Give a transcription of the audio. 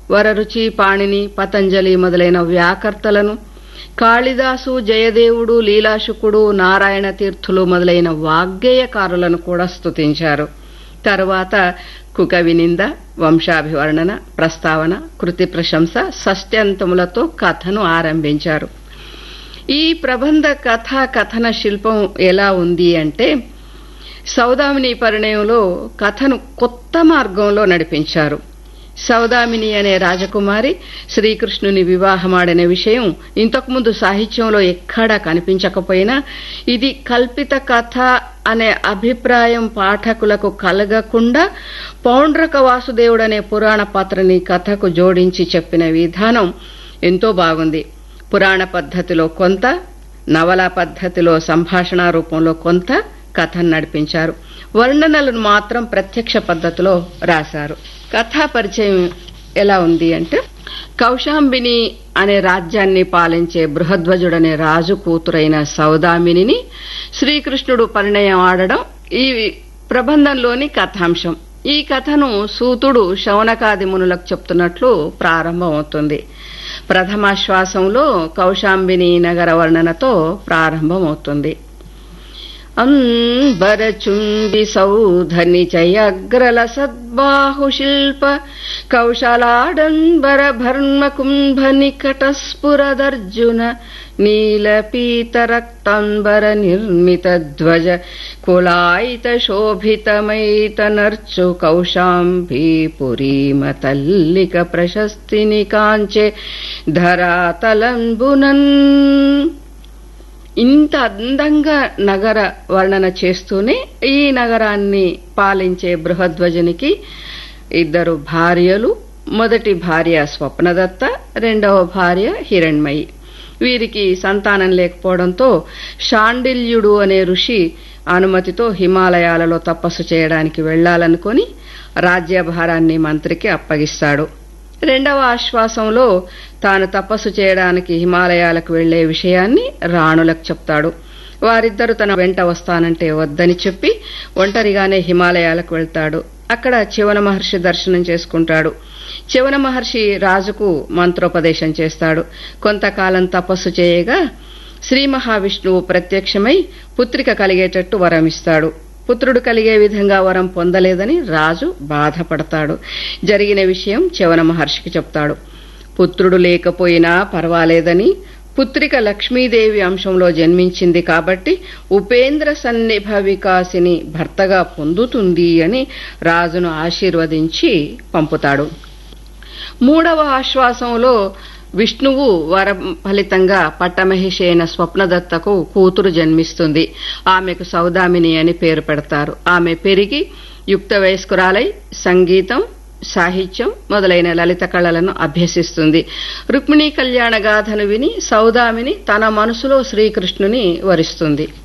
వరరుచి పాణిని పతంజలి మొదలైన వ్యాకర్తలను కాళిదాసు జయదేవుడు లీలాశుకుడు నారాయణ తీర్థులు మొదలైన వాగ్గేయకారులను కూడా స్తుతించారు తరువాత కుకవినింద వంశాభివర్ణన ప్రస్తావన కృతి ప్రశంస షష్ట్యంతములతో కథను ఆరంభించారు ఈ ప్రబంధ కథా కథన శిల్పం ఎలా ఉంది అంటే సౌదామిని పరిణయంలో కథను కొత్త మార్గంలో నడిపించారు సౌదామిని అనే రాజకుమారి శ్రీకృష్ణుని వివాహమాడిన విషయం ఇంతకుముందు సాహిత్యంలో ఎక్కడా కనిపించకపోయినా ఇది కల్పిత కథ అనే అభిప్రాయం పాఠకులకు కలగకుండా పౌండ్రక వాసుదేవుడనే పురాణ పాత్రని కథకు జోడించి చెప్పిన విధానం ఎంతో బాగుంది పురాణ పద్ధతిలో కొంత నవల పద్ధతిలో సంభాషణ రూపంలో కొంత కథను నడిపించారు వర్ణనలను మాత్రం ప్రత్యక్ష పద్ధతిలో రాశారు కథా పరిచయం ఎలా ఉంది అంటే కౌశాంబిని అనే రాజ్యాన్ని పాలించే బృహధ్వజుడనే రాజు కూతురైన సౌదామినిని శ్రీకృష్ణుడు పరిణయం ఆడడం ఈ ప్రబంధంలోని కథాంశం ఈ కథను సూతుడు శౌనకాది మునులకు చెప్తున్నట్లు ప్రారంభమవుతుంది ప్రథమాశ్వాసంలో కౌశాంబిని నగర వర్ణనతో ప్రారంభమవుతుంది అంబరచుంబి సౌధని చయగ్రల సద్బాహుశిల్ప కౌశలాడంబర భర్మ కుంభ నికటస్ఫురదర్జున నీలపీత రక్తాంబర నిర్మిత ధ్వజ కులాయిత శోభితమైత నర్చు కౌశాంబీపురీమ తల్లిక ప్రశస్తిని కాంచే ధరాతలంబునన్ ఇంత అందంగా నగర వర్ణన చేస్తూనే ఈ నగరాన్ని పాలించే బృహధ్వజునికి ఇద్దరు భార్యలు మొదటి భార్య స్వప్నదత్త రెండవ భార్య హిరణ్మయి వీరికి సంతానం లేకపోవడంతో షాండిల్యుడు అనే ఋషి అనుమతితో హిమాలయాలలో తపస్సు చేయడానికి వెళ్లాలనుకొని రాజ్యభారాన్ని మంత్రికి అప్పగిస్తాడు రెండవ ఆశ్వాసంలో తాను తపస్సు చేయడానికి హిమాలయాలకు వెళ్లే విషయాన్ని రాణులకు చెప్తాడు వారిద్దరు తన వెంట వస్తానంటే వద్దని చెప్పి ఒంటరిగానే హిమాలయాలకు వెళ్తాడు అక్కడ చివన మహర్షి దర్శనం చేసుకుంటాడు చివన మహర్షి రాజుకు మంత్రోపదేశం చేస్తాడు కొంతకాలం తపస్సు చేయగా శ్రీ మహావిష్ణువు ప్రత్యక్షమై పుత్రిక కలిగేటట్టు వరమిస్తాడు పుత్రుడు కలిగే విధంగా వరం పొందలేదని రాజు బాధపడతాడు జరిగిన విషయం చివన మహర్షికి చెప్తాడు పుత్రుడు లేకపోయినా పర్వాలేదని పుత్రిక లక్ష్మీదేవి అంశంలో జన్మించింది కాబట్టి ఉపేంద్ర సన్నిభ వికాసిని భర్తగా పొందుతుంది అని రాజును ఆశీర్వదించి పంపుతాడు మూడవ ఆశ్వాసంలో విష్ణువు వర ఫలితంగా పట్టమహిషి అయిన స్వప్నదత్తకు కూతురు జన్మిస్తుంది ఆమెకు సౌదామిని అని పేరు పెడతారు ఆమె పెరిగి యుక్త వయస్కురాలై సంగీతం సాహిత్యం మొదలైన లలిత కళలను అభ్యసిస్తుంది రుక్మిణీ కళ్యాణ గాథను విని సౌదామిని తన మనసులో శ్రీకృష్ణుని వరిస్తుంది